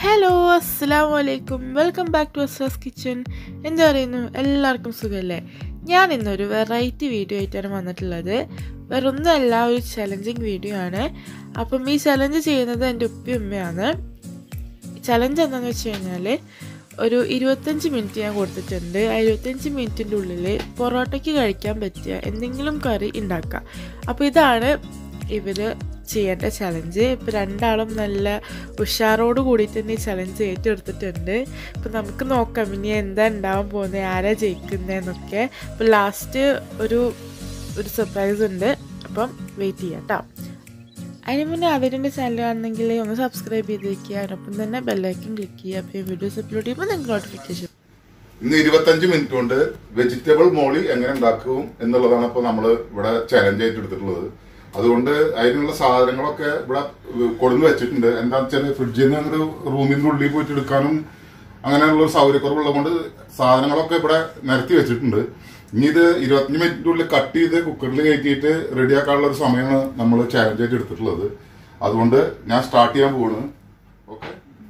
Hello അസ്സാം വലൈക്കും welcome back to അസ്സാസ് കിച്ചൺ എന്താ പറയുന്നു എല്ലാവർക്കും സുഖമല്ലേ ഞാൻ ഇന്നൊരു വെറൈറ്റി വീഡിയോ ആയിട്ടാണ് വന്നിട്ടുള്ളത് വേറെ ഒന്നുമല്ല ഒരു ചലഞ്ചിങ് വീഡിയോ ആണ് അപ്പം ഈ ചലഞ്ച് ചെയ്യുന്നത് എൻ്റെ ഉപ്പി ഉമ്മയാണ് ചലഞ്ച് എന്താണെന്ന് വെച്ച് കഴിഞ്ഞാൽ ഒരു ഇരുപത്തഞ്ച് മിനിറ്റ് ഞാൻ കൊടുത്തിട്ടുണ്ട് ആ ഇരുപത്തഞ്ച് മിനിറ്റിൻ്റെ ഉള്ളിൽ പൊറോട്ടയ്ക്ക് കഴിക്കാൻ പറ്റിയ എന്തെങ്കിലും കറി ഉണ്ടാക്കുക അപ്പോൾ ഇതാണ് ഇവർ ചെയ്യേണ്ട ചലഞ്ച് ഇപ്പം രണ്ടാളും നല്ല ഉഷാറോട് കൂടിയിട്ട് തന്നെ ഈ ചലഞ്ച് ഏറ്റെടുത്തിട്ടുണ്ട് അപ്പം നമുക്ക് നോക്കാം ഇനി എന്താ ഉണ്ടാവാൻ പോകുന്നത് ആരാ ജയിക്കുന്നതെന്നൊക്കെ അപ്പം ലാസ്റ്റ് ഒരു ഒരു സർപ്രൈസ് ഉണ്ട് അപ്പം വെയിറ്റ് ചെയ്യാം കേട്ടോ അതിന് മുന്നേ അവരുടെ ചാനൽ കാണണമെങ്കിൽ ഒന്ന് സബ്സ്ക്രൈബ് ചെയ്ത് വെക്കുക അതിനൊപ്പം തന്നെ ബെല്ലൈക്കൻ ക്ലിക്ക് ചെയ്യുക അപ്പോൾ വീഡിയോസ് അപ്ലോഡ് ചെയ്യുമ്പോൾ നിങ്ങൾക്ക് നോട്ടിഫിക്കേഷൻ ഇന്ന് ഇരുപത്തഞ്ച് മിനിറ്റ് കൊണ്ട് വെജിറ്റബിൾ മോളി എങ്ങനെ ഉണ്ടാക്കും എന്നുള്ളതാണ് ഇപ്പൊ നമ്മൾ ഇവിടെ ചലഞ്ച് ആയിട്ട് എടുത്തിട്ടുള്ളത് അതുകൊണ്ട് അതിനുള്ള സാധനങ്ങളൊക്കെ ഇവിടെ കൊടുന്ന് വെച്ചിട്ടുണ്ട് എന്താണെന്ന് വെച്ചാൽ ഫ്രിഡ്ജിൽ നിന്ന് അങ്ങോട്ട് റൂമിന്റെ ഉള്ളിൽ പോയിട്ട് എടുക്കാനും അങ്ങനെയുള്ള ഒരു സൗകര്യക്കുറവുള്ളത് കൊണ്ട് സാധനങ്ങളൊക്കെ ഇവിടെ നിരത്തി വെച്ചിട്ടുണ്ട് ഇനി ഇത് ഇരുപത്തഞ്ച് മിനിറ്റിന്റെ ഉള്ളിൽ കട്ട് ചെയ്ത് കുക്കറിൽ കയറ്റിയിട്ട് റെഡിയാക്കാനുള്ള ഒരു സമയമാണ് നമ്മൾ ചാലഞ്ച് ആയിട്ട് എടുത്തിട്ടുള്ളത് അതുകൊണ്ട് ഞാൻ സ്റ്റാർട്ട് ചെയ്യാൻ പോവാണ് ഓക്കെ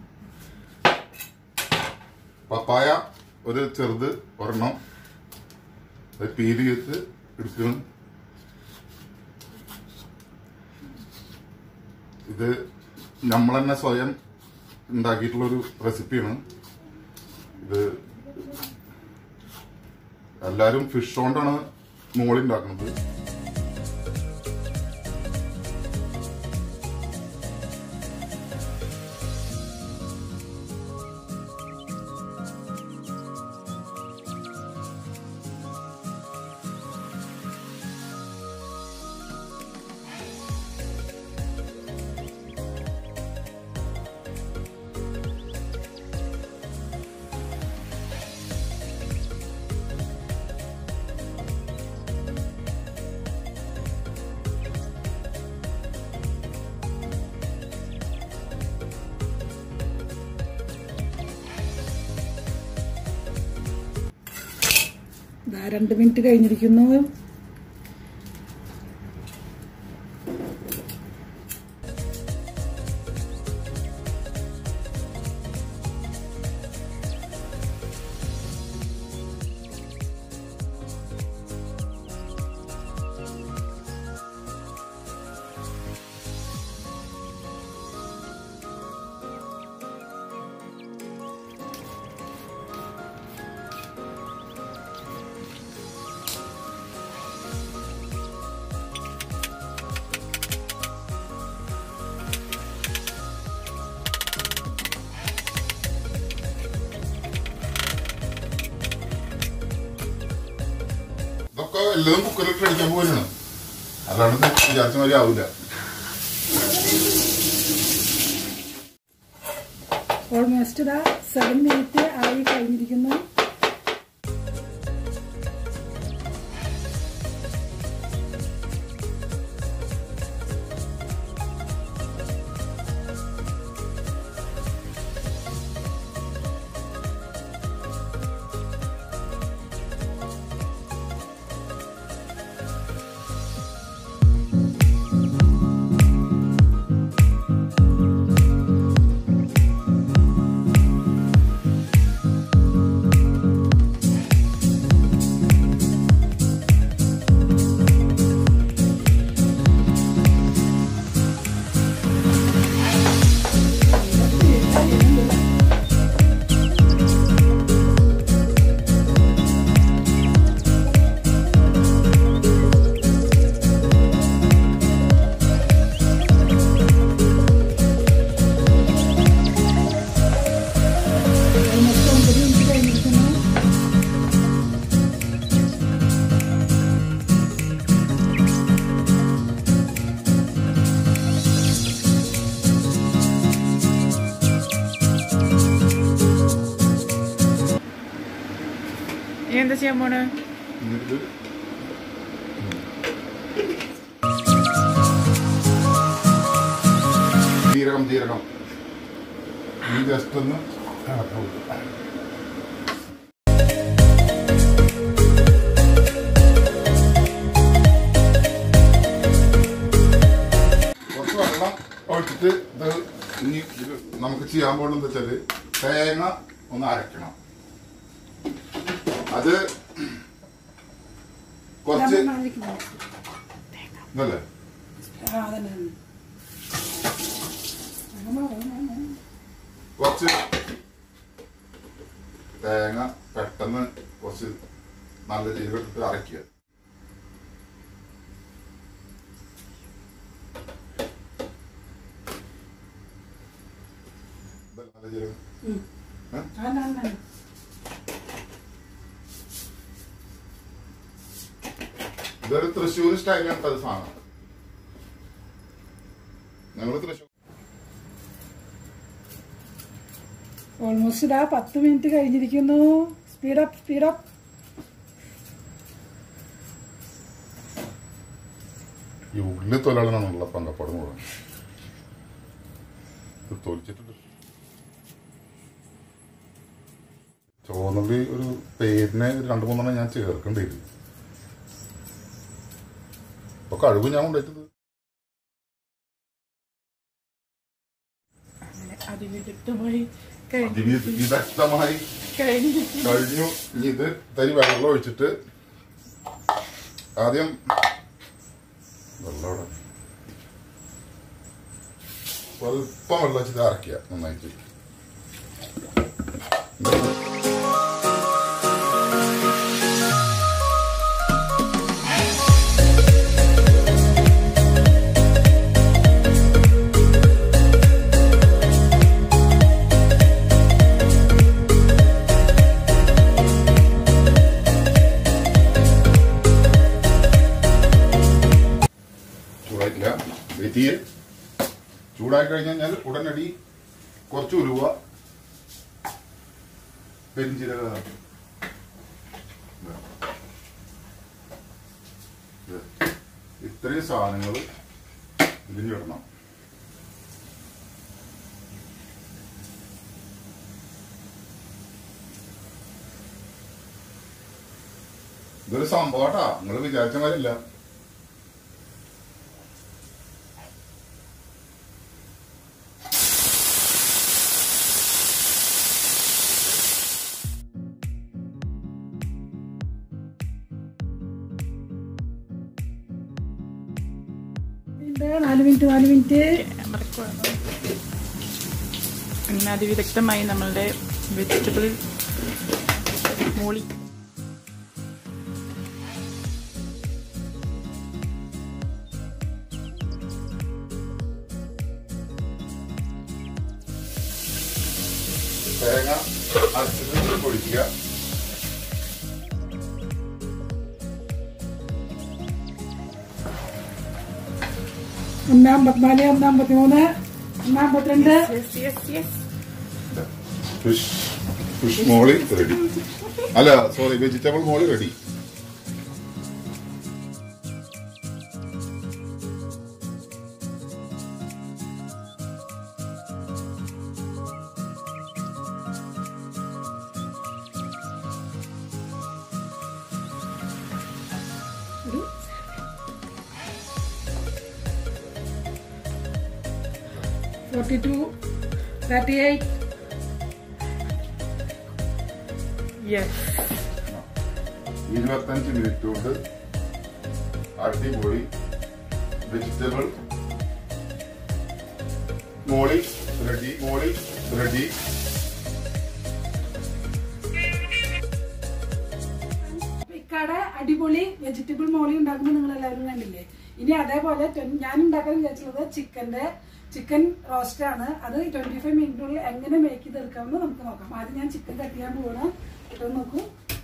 പപ്പായ ഒരു ചെറുത് ഒരെണ്ണം അത് പീല് ചെയ്ത് എടുക്കണം ഇത് നമ്മൾ തന്നെ സ്വയം ഉണ്ടാക്കിയിട്ടുള്ളൊരു റെസിപ്പിയാണ് ഇത് എല്ലാരും ഫിഷ് കൊണ്ടാണ് മോളി ഉണ്ടാക്കുന്നത് ദാ രണ്ട് മിനിറ്റ് കഴിഞ്ഞിരിക്കുന്നു ഇതൊക്കെ എല്ലതും കുക്കറിലിട്ട് അടിക്കാൻ പോകാനാണ് അല്ലാണ്ട് ഇത് വിചാരിച്ച മാതിരി ആവില്ല ഓൾമോസ്റ്റ് ഇതാ സെവൻ മിനിറ്റ് ആയി കഴിഞ്ഞിരിക്കുന്നു ഓൾമോസ്റ്റ് ഒമ്പത് മിനിറ്റ് കഴിഞ്ഞിരിക്കുന്നു ഇനി എന്താ ചെയ്യാൻ പോണ് എന്നിട്ട് ജീരകം ജീരകം ഈ ജസ്റ്റ് ഒന്ന് ഇളക്കി കൊടുക്കുക. കുറച്ച് വെള്ളം ഒഴിച്ചിട്ട് ഇത് ഇനി ഇത് നമുക്ക് ചെയ്യാൻ പോകുന്നത് വെച്ചാല് തേങ്ങ ഒന്ന് അരക്കണം അത് കുറച്ച് ഇതല്ലേ ആ അതന്നെ തന്നെ. അങ്ങനെ പറയണേ. കുറച്ച് തേങ്ങ പെട്ടെന്ന് കുറച്ച് നല്ല ജീരകം ഇട്ടിട്ട് അരയ്ക്കുക ഇതല്ലേ നല്ല ജീരകം ഉം. ഏ? ആ, ആ, ആ. ഇതൊരു തൃശ്ശൂർ സ്റ്റൈലാണ് അത് സാധനം ഞങ്ങൾ തൃശ്ശൂർ ഓൾമോസ്റ്റ് ഇതാ പത്ത് മിനിറ്റ് കഴിഞ്ഞിരിക്കുന്നു സ്പീഡപ്പ് സ്പീഡപ്പ് ഈ ഉള്ളിൽ തൊഴിലാളിനാണുള്ള പങ്കപ്പാട് മുഴുവൻ ഇത് തൊലിച്ചിട്ടുണ്ട് ചുവന്നുള്ളി ഒരു പേരിനെ ഒരു രണ്ട് മൂന്നെണ്ണം ഞാൻ ചേർക്കേണ്ടി വരും അപ്പൊ കഴിവ് ഞാൻ കൊണ്ടുപോയിട്ടത് അങ്ങനെ അതിവിദഗ്ധമായി കഴിഞ്ഞു വിദഗ്ധമായി കഴിഞ്ഞിരിക്കുന്നു കഴിഞ്ഞു ഇനി ഇത് തനി വെള്ളം ഒഴിച്ചിട്ട് ആദ്യം വെള്ളം അവിടെ സ്വല്പം വെള്ളം വെച്ചിട്ട് അരക്കുക നന്നായിട്ട് ചൂടായിട്ടില്ല വെയിറ്റ് ചെയ്യേ ചൂടായി കഴിഞ്ഞാൽ ഉടനടി കുറച്ച് ഉരുവ പെരിഞ്ചീരക ഇത്രയും സാധനങ്ങൾ ഇതിലിടണം ഇതൊരു സംഭവട്ടാ നിങ്ങൾ വിചാരിച്ച മാതിരില്ല ഉണ്ട്. നാല് മിനിറ്റ് നാല് മിനിറ്റ് അങ്ങനെ അതിവിദഗ്ധമായി നമ്മളുടെ വെജിറ്റബിൾ മോളി തേങ്ങ അരച്ചിട്ട് പൊടിക്കുക ഒന്ന് അമ്പത്തിനാല് ഒന്ന് അമ്പത്തിമൂന്ന് ഒന്ന് അമ്പത്തിരണ്ട് yes yes yes fish fish molee ready അല്ല sorry vegetable molee ready forty two thirty eight yes ഇരുപത്തഞ്ച് മിനിറ്റ് കൊണ്ട് അടിപൊളി vegetable molee ready molee ready ഇക്കാടെ അടിപൊളി വെജിറ്റബിൾ മോളി ഉണ്ടാക്കുമ്പോൾ നിങ്ങൾ എല്ലാവരും കണ്ടില്ലേ ഇനി അതേപോലെ ട്വൻ- ഞാൻ ഉണ്ടാക്കാൻ വിചാരിച്ചുള്ളത് ചിക്കന്റെ ചിക്കൻ റോസ്റ്റ് ആണ് അത് ട്വന്റി ഫൈവ് മിനിറ്റിനുള്ളിൽ എങ്ങനെ മേക്ക് ചെയ്തെടുക്കാമെന്ന് നമുക്ക് നോക്കാം ആദ്യം ഞാൻ ചിക്കൻ കട്ട് ചെയ്യാൻ പോവാണ് ഇട്ട് നോക്കൂ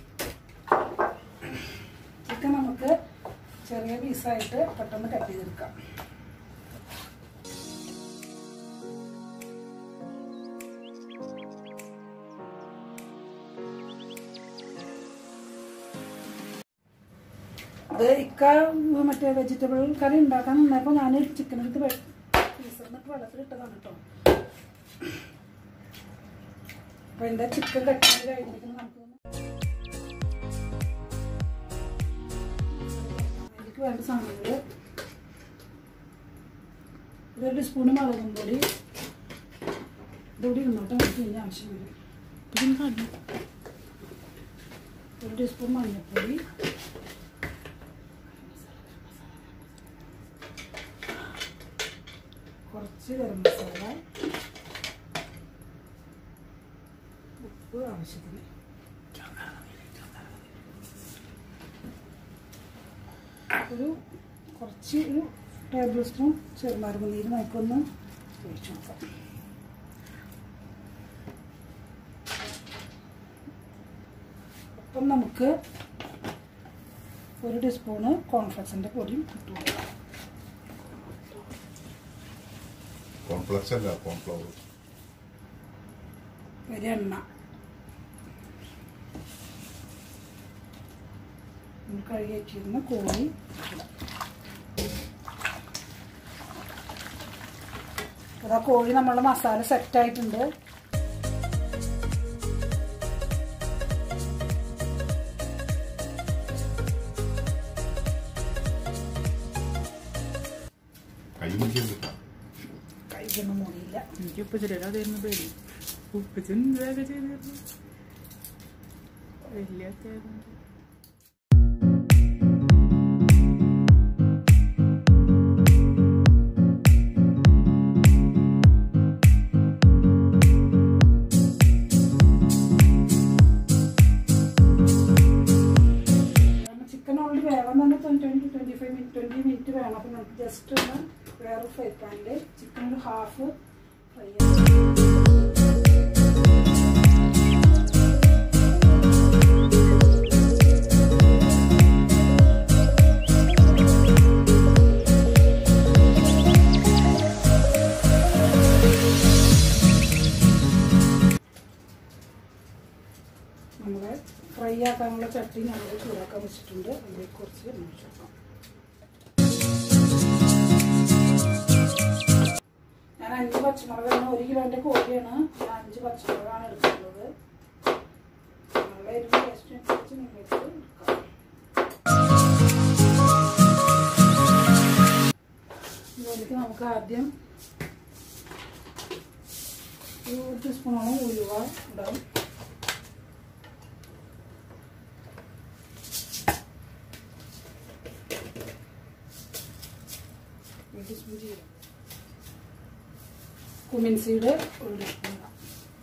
ചിക്കൻ നമുക്ക് ചെറിയ പീസായിട്ട് പെട്ടെന്ന് കട്ട് ചെയ്തെടുക്കാം അത് ഇക്ക മറ്റേ വെജിറ്റബിൾ കറി ഉണ്ടാക്കാൻ നിന്നപ്പോൾ ഞാൻ ചിക്കൻ എടുത്ത് ഫ്രീസറിന്നിട്ട് വെള്ളത്തിലിട്ടതാണ് കേട്ടോ അപ്പൊ എന്റെ ചിക്കൻ കട്ട് ചെയ്ത് കഴിഞ്ഞിരിക്കുന്നു നമുക്ക് അതിലേക്ക് വേണ്ട സാധനങ്ങൾ ഒരു സ്പൂണ് മുളകും പൊടി ഇതുകൂടി ഇന്നോട്ട് നമുക്ക് ഇനി ആവശ്യം വരും ഇതും കാണും ഒരു ടീസ്പൂൺ മഞ്ഞൾപ്പൊടി കുറച്ച് ഗരം മസാല ഉപ്പ് ആവശ്യത്തിന് ഒരു കുറച്ച് ഒരു ടേബിൾ സ്പൂൺ ചെറുനാരങ്ങ നീര് നമുക്കൊന്ന് ഒഴിച്ചു നോക്കാം അപ്പം നമുക്ക് ഒരു ടീസ്പൂണ് കോൺഫ്ലക്സിൻ്റെ പൊടിയും ഇട്ട് കൊടുക്കാം കോൺഫ്ലക്സ് അല്ല കോൺഫ്ലവർ ഒരു എണ്ണ നമ്മൾ കഴുകി വെച്ചിരുന്ന കോഴി ഇടാം. അതാ കോഴി നമ്മളുടെ മസാല സെറ്റ് ആയിട്ടുണ്ട് കൈ മുറിച്ചിട്ടാ കൈകൊന്നും മുറിയില്ല എനിക്ക് ഉപ്പ് ചെല്ലാതായിരുന്നു പേടി ഉപ്പ് ചെന്തൊക്കെ ചെയ്തിരുന്നു വലിയ അത്യായിരുന്നു കാരണം ചിക്കൻ ഓൾറെഡി വേവാൻ തന്നെ twenty twenty five minute twenty minute വേണം അപ്പം നമുക്ക് ജസ്റ്റ് ഒന്ന് വേറെ ഫ്രൈ പാനിൽ ചിക്കൻ ഒരു ഹാഫ് ഫ്രൈ നമ്മൾ ഫ്രൈ ആക്കാനുള്ള ചട്ടി നമ്മൾ ചൂടാക്കാൻ വെച്ചിട്ടുണ്ട് അതിലേക്ക് കുറച്ച് എണ്ണ ഒഴിച്ച് കൊടുക്കാം ഞാൻ അഞ്ച് പച്ചമുളകാണ് ഒരു കിലോൻ്റെ കോഴിയാണ് ഞാൻ അഞ്ച് പച്ചമുളകാണ് എടുക്കുന്നത് നിങ്ങളുടെ എരിവ് ടേസ്റ്റ് അനുസരിച്ച് നിങ്ങൾക്ക് എടുക്കാം ഇതിലേക്ക് നമുക്ക് ആദ്യം ഒരു ടീസ്പൂണോളം ഉലുവ ഇടാം ഒരു ടീസ്പൂൺ ജീരകം കുമിൻ സീഡ് ഒരു ടീസ്പൂൺ ഇടാം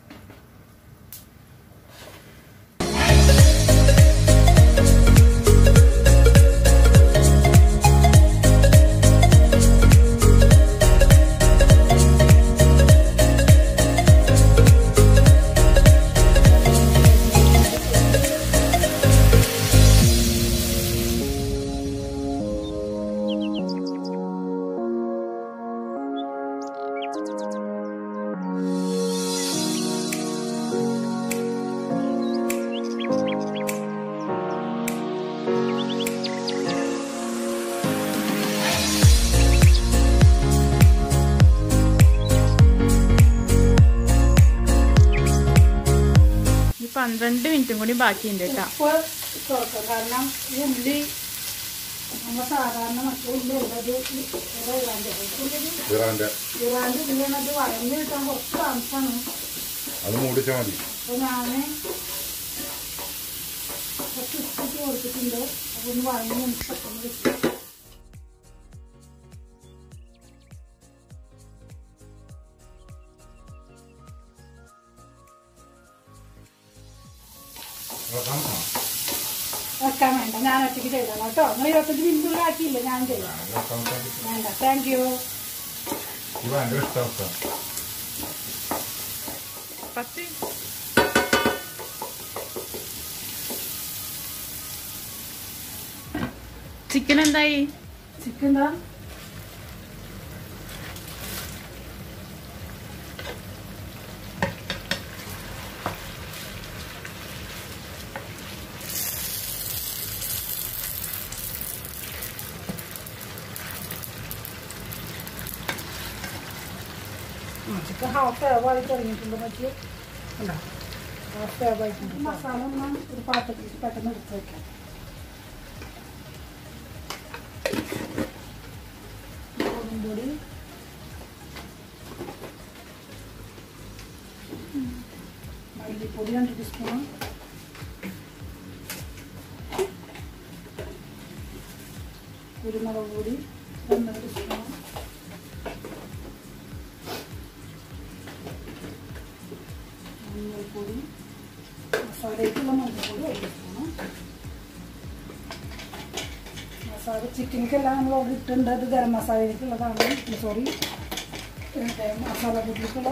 ഈ പന്ത്രണ്ട് മിനിറ്റും കൂടി ബാക്കിയുണ്ട് കേട്ടോ ഉപ്പ് തുറക്കാം കാരണം ഈ ഉള്ളി നമ്മൾ സാധാരണ മറ്റു ഉള്ളി ഉള്ളത് ഇറാൻ്റെ ഇറാന്റെ ഇറാൻ്റെ ഉള്ളിയാണ് അത് വഴഞ്ഞ് കിട്ടാൻ കുറച്ച് താമസമാണ് അത് മൂടിച്ചാൽ മതി അപ്പോൾ ഞാൻ കുറച്ച് ഉപ്പിട്ട് കൊടുത്തിട്ടുണ്ട് അപ്പോൾ ഒന്ന് വഴഞ്ഞ് നമുക്ക് പെട്ടെന്ന് കിട്ടും വെക്കാൻ വേണ്ട ഞാൻ ഒറ്റയ്ക്ക് ചെയ്തോളാം കേട്ടോ നിങ്ങൾ ഇരുപത്തഞ്ച് മിനിറ്റ് ആക്കിയില്ല ഞാൻ ചെയ്യാം വേണ്ട താങ്ക് യു ഇത് ഭയങ്കര ഇഷ്ടമാണ് പത്ത് ചിക്കൻ എന്തായി ചിക്കൻ എന്താ ചിക്കൻ ഹാഫ് വേവായി തുടങ്ങിയിട്ടുണ്ട് നോക്കി ഉണ്ടോ ഹാഫ് വേവായിട്ടുണ്ട് മസാല ഒന്ന് ഒരു പാത്രത്തിൽ പെട്ടെന്ന് എടുത്ത് വെക്കാം മുളകും പൊടി മല്ലിപ്പൊടി രണ്ട് ടീസ്പൂൺ കുരുമുളക് പൊടി ഒന്നര ടീസ്പൂൺ മഞ്ഞൾപ്പൊടി മസാലയ്ക്കുള്ള മഞ്ഞൾപ്പൊടി ഒരു ടീസ്പൂണ് മസാല ചിക്കനിക്കെല്ലാം നമ്മൾ അവിടെ ഇട്ടുണ്ട് അത് ഗരം മസാലയ്ക്കുള്ളതാണ് സോറി മസാല പൊടിക്കുള്ള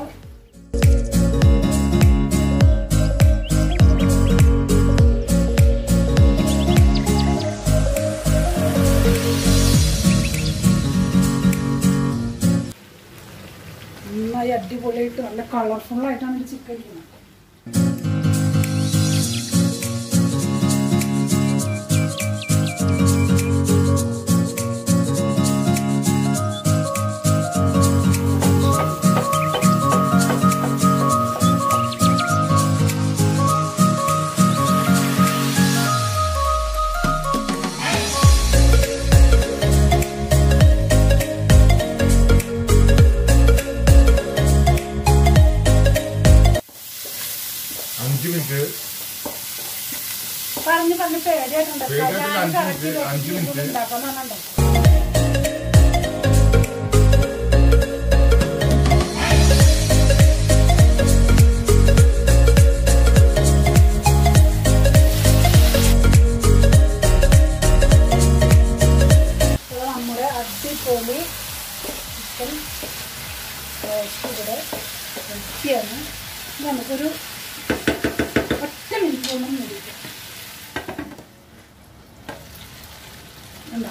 നന്നായി അടിപൊളിയായിട്ട് നല്ല കളർഫുൾ ആയിട്ടാണ് ഒരു ചിക്കൻ ഇരിക്കുന്നത് അഞ്ച് മിനിറ്റ് പറഞ്ഞു പറഞ്ഞ് പേടിയായിട്ടുണ്ട് പേടിയായിട്ടില്ല, ഞാൻ അഞ്ച് correct മിനിറ്റ്, അഞ്ച് recipe മിനിറ്റ്. ഉണ്ടാക്കാൻ പറഞ്ഞിട്ടുണ്ടോ? ഇത് നമ്മുടെ അടിപൊളി ചിക്കൻ റോസ്റ്റ് ഇവിടെ വൃത്തിയാണ് ഇനി നമുക്കൊരു ഒറ്റ മിനിറ്റ് കൊണ്ട് മുടിക്കാം എന്താ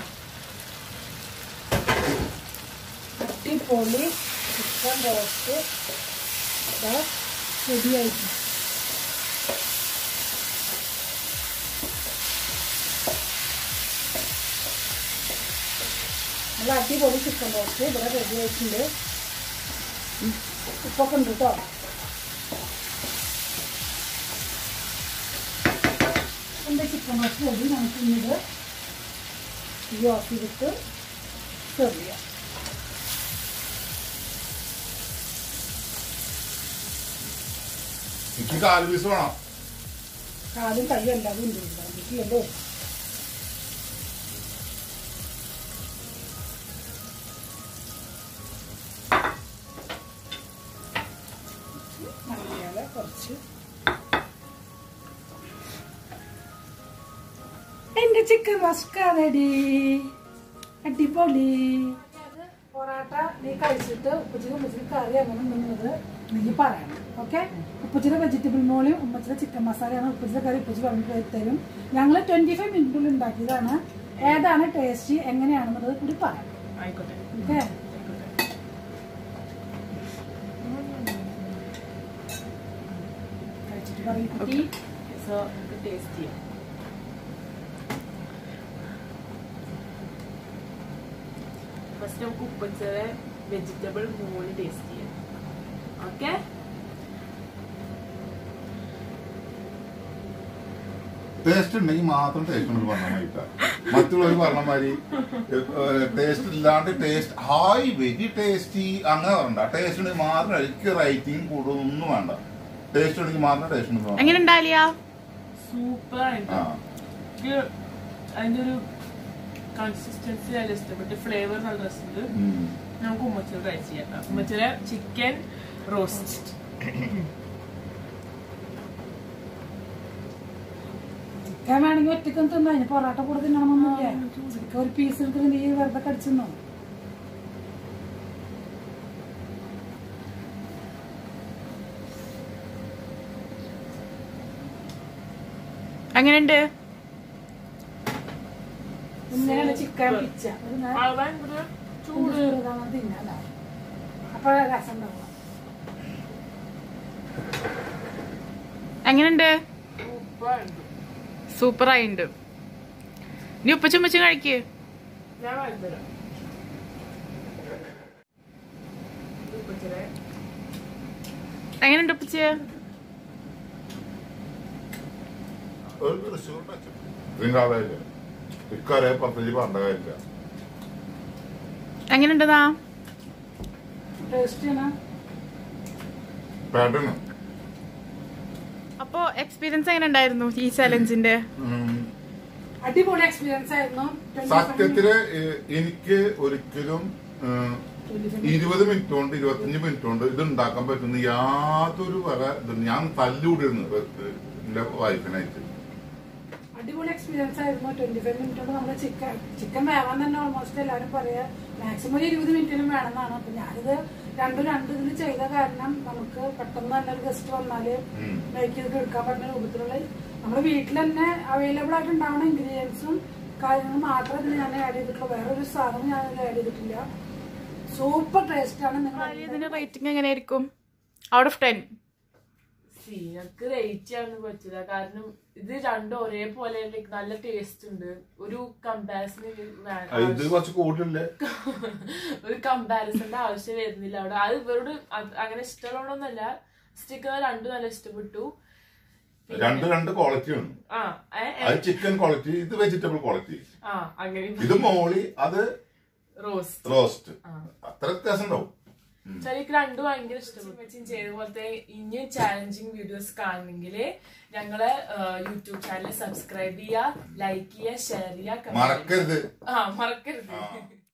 അടിപൊളി ചിക്കൻ റോസ്റ്റ് റെഡിയായിട്ട് നല്ല അടിപൊളി ചിക്കൻ റോസ്റ്റ് ഇവിടെ റെഡി ആയിട്ടുണ്ട് ഉപ്പൊക്കെ ഉണ്ട് കേട്ടോ എൻ്റെ ചിക്കൻ റോസ്റ്റ് റെഡി നമുക്ക് ഇന്നത് ഈ ഓഫ് ചെയ്തിട്ട് സെർവ് ചെയ്യാം എനിക്ക് കാല് പീസ് വേണം കാലും കൈയും എല്ലാതും ഉണ്ട് എനിക്കല്ലേ മല്ലിയില കുറച്ച് എന്റെ ചിക്കൻ റസ്കാണടി അടിപൊളി പൊറാട്ട നീ കഴിച്ചിട്ട് ഉപ്പച്ചിക്ക് ഉപ്പച്ചിക്ക് കറി അങ്ങനെ ഉണ്ടെന്നത് നീ പറയണം ഓക്കെ ഉപ്പച്ചിയുടെ വെജിറ്റബിൾ മോളിയും ഉമ്മച്ചിയുടെ ചിക്കൻ മസാലയാണ് ഉപ്പച്ചിയുടെ കറി ഉപ്പച്ചി പറഞ്ഞു തരും ഞങ്ങൾ ട്വന്റി ഫൈവ് മിനിറ്റിനുള്ളിൽ ഉണ്ടാക്കിയതാണ് ഏതാണ് ടേസ്റ്റ് എങ്ങനെയാണെന്നുള്ളത് കൂടി പറയാം ആയിക്കോട്ടെ ഓക്കെ കഴിച്ചിട്ട് പറയും കുട്ടി സോ നമുക്ക് ടേസ്റ്റ് ചെയ്യാം ഫസ്റ്റ് നമുക്ക് ഉപ്പച്ചത് വെജിറ്റബിൾ മോള് ടേസ്റ്റ് ചെയ്യാം ഓക്കെ ടേസ്റ്റ് ഉണ്ടെങ്കിൽ മാത്രം ടേസ്റ്റ് കൊണ്ട് പറഞ്ഞാൽ മതിട്ടാ മറ്റുള്ളവർ പറഞ്ഞ മാതിരി ടേസ്റ്റ് ഇല്ലാണ്ട് ടേസ്റ്റ് ഹായ് വെരി ടേസ്റ്റി അങ്ങനെ പറയണ്ട ടേസ്റ്റ് ഉണ്ടെങ്കിൽ മാത്രം എനിക്ക് റൈറ്റിംഗ് കൂടുതലൊന്നും വേണ്ട ടേസ്റ്റ് ഉണ്ടെങ്കിൽ മാത്രം ടേസ്റ്റ് ഉണ്ട് പറഞ്ഞാൽ എങ്ങനെ ഉണ്ടാലിയ സൂപ്പർ ആ എനിക്ക് അതിന്റെ ഒരു കൺസിസ്റ്റൻസി നല്ല ഇഷ്ടപ്പെട്ടു ഫ്ലേവർ നല്ല രസമുണ്ട് ഉം. നമുക്ക് ഉമ്മച്ചിൽ ട്രൈ ചെയ്യാം ഉമ്മച്ചിലെ ചിക്കൻ റോസ്റ്റ് ചിക്കൻ വേണമെങ്കിൽ ഒറ്റക്കും തിന്നോ അതിന് പൊറോട്ട കൂടെ തിന്നണമെന്നില്ല ചിക്കൻ ഒരു പീസ് എടുത്തിട്ട് നീ വെറുതെ കടിച്ചെന്നോ എങ്ങനെയുണ്ട് ഇങ്ങനെയാണ് ചിക്കൻ പിച്ച ഒരു നേരം ഭയങ്കര ചൂട് ചെറുതാണ് തിന്നാലോ അപ്പോഴേ രസം ഉണ്ടാവുക എങ്ങനെയുണ്ട് സൂപ്പർ ആയിണ്ട് നീ ഉപ്പച്ചും ഉമ്മച്ചും കഴിക്ക് എങ്ങനെയുണ്ട് ഉപ്പച്ച ഒരു തൃശ്ശൂർ ഇതിന്റെ ആളായില്ല ഇക്കറിയ പ്രത്യേകിച്ച് പറഞ്ഞ കാര്യമില്ല എങ്ങനെയുണ്ടെന്നാ ടേസ്റ്റ് ചെയ്യണം പാറ്റേൺ അപ്പോ എക്സ്പീരിയൻസ് എങ്ങനെ ഉണ്ടായിരുന്നു ഈ ചലഞ്ചിന്റെ ഉം. അടിപൊളി എക്സ്പീരിയൻസ് ആയിരുന്നു 25 സത്യത്തില് ഏഹ്, എനിക്ക് ഒരിക്കലും ഏഹ്, ഇരുപത് മിനിറ്റ് കൊണ്ട് ഇരുപത്തഞ്ച് മിനിറ്റ് കൊണ്ട് ഇത് ഉണ്ടാക്കാൻ പറ്റുന്ന യാതൊരു വക ഇത് ഞാൻ തല്ലുകൂടിയിരുന്നു എന്റെ വൈഫിനായിട്ട് അടിപൊളി എക്സ്പീരിയൻസ് ആയിരുന്നു ട്വന്റി ഫൈവ് മിനിറ്റ് കൊണ്ട് നമ്മുടെ ചിക്കൻ ചിക്കൻ വേവാൻ തന്നെ ഓൾമോസ്റ്റ് എല്ലാവരും പറയാ മാക്സിമം ഒരു ഇരുപത് മിനിറ്റിലും വേണമെന്നാണ് അപ്പൊ ഞാനിത് രണ്ടും രണ്ട് ഇതിൽ ചെയ്ത കാരണം നമുക്ക് പെട്ടെന്ന് തന്നെ ഒരു ഗസ്റ്റ് വന്നാല് ഉം. മേക്ക് ചെയ്തിട്ട് എടുക്കാൻ പറ്റുന്ന രൂപത്തിലുള്ള നമ്മുടെ വീട്ടിൽ തന്നെ അവൈലബിൾ ആയിട്ട് ഉണ്ടാവുന്ന ഇൻഗ്രീഡിയൻസും കാര്യങ്ങളും മാത്രമേ ഇതിൽ ഞാൻ ആഡ് ചെയ്തിട്ടുള്ളൂ വേറെ ഒരു സാധനം ഞാൻ ഇതിൽ ആഡ് ചെയ്തിട്ടില്ല സൂപ്പർ ടേസ്റ്റ് ആണ് നിങ്ങൾ ഇതിന്റെ റേറ്റിംഗ് എങ്ങനെയായിരിക്കും ഔട്ട് ഓഫ് ടെൻ ഞങ്ങൾക്ക് റേറ്റ് ചെയ്യാനൊന്നും പറ്റില്ല കാരണം ഇത് രണ്ടും ഒരേപോലെ like നല്ല ടേസ്റ്റ് ഉണ്ട് ഒരു കമ്പാരിസൺ ഇത് കുറച്ച് കൂടുതലല്ലേ ഒരു കമ്പാരിസന്റെ ആവശ്യം വരുന്നില്ല അവിടെ അത് ഇവരോട് അത് അങ്ങനെ ഇഷ്ടമുള്ളതൊന്നല്ല സ്റ്റിക്കർ രണ്ടും നല്ല ഇഷ്ടപ്പെട്ടു രണ്ട് രണ്ട് ക്വാളിറ്റി ആണ് ആ ഏ, ഏ, അത് ചിക്കൻ ക്വാളിറ്റി ഇത് വെജിറ്റബിൾ ക്വാളിറ്റി ആ അങ്ങനെ ഇത് മോളി അത് റോസ് റോസ്റ്റ് അത്ര വ്യത്യാസം ഉണ്ടാവും എനിക്ക് രണ്ടും ഭയങ്കര ഇഷ്ടപ്പെട്ടു ചെയ്ത പോലത്തെ ഇനി ചാലഞ്ചിങ് വീഡിയോസ് കാണണമെങ്കിൽ ഞങ്ങളെ യൂട്യൂബ് ചാനൽ സബ്സ്ക്രൈബ് ചെയ്യുക ലൈക്ക് ചെയ്യുക ഷെയർ ചെയ്യുക comment മറക്കരുത് ആ മറക്കരുത് ആ.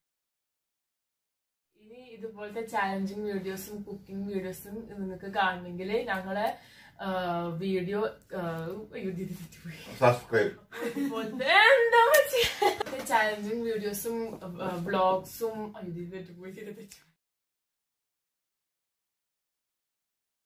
ഇനി ഇതുപോലത്തെ ചാലഞ്ചിങ് വീഡിയോസും കുക്കിംഗ് വീഡിയോസും നിങ്ങൾക്ക് കാണണമെങ്കിൽ ഞങ്ങളെ വീഡിയോ സബ്സ്ക്രൈബ് ഇതുപോലത്തെ എന്താ ചാലഞ്ചിങ് വീഡിയോസും ബ്ലോഗ്സും ഇതിൽ പറ്റുപോയി